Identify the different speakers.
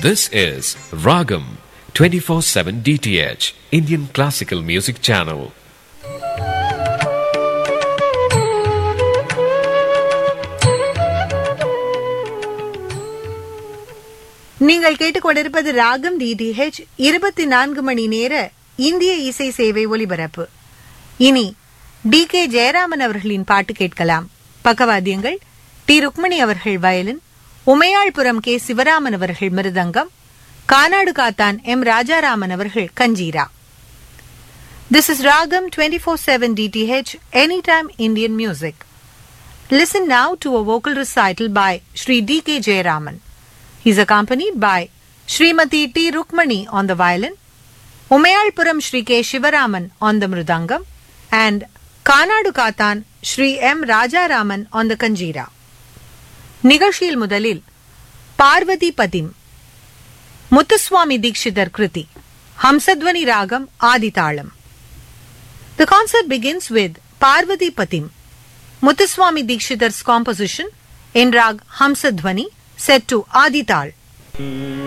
Speaker 1: This is Ragam 24/7 DTH Indian Classical Music Channel.
Speaker 2: நீங்கள் கேட்டுக்கொண்டிருப்பது ராகம் டிடிஹெச் இருபத்தி நான்கு மணி நேர இந்திய இசை சேவை ஒலிபரப்பு இனி டி கே ஜெயராமன் அவர்களின் பாட்டு கேட்கலாம் பக்கவாத்தியங்கள் டி ருக்மணி அவர்கள் வயலின் உமையாள்புரம் கே சிவராமன் அவர்கள் மிருதங்கம் கானாடு காத்தான் எம் ராஜாராமன் அவர்கள் கஞ்சீரா This is Ragam 24/7 DTH Anytime Indian Music. Listen now to a vocal recital by Sri D.K. Jayaraman. He is accompanied by Srimati T. Rukmani on the violin, Umayalpuram Sri K. Shivaraman on the mridangam, and Kanadu Katan Sri M. Rajaraman on the kanjira. நிகழ்ச்சியில் முதலில் பார்வதி பதிம் முத்துசுவாமி தீக்ஷிதர் கிருதி ஹம்சத்வனி ராகம் ஆதிதாளம் The concert begins with Parvati Patim, Muthuswami Dikshitar's composition in rag Hamsadhvani set to Adital.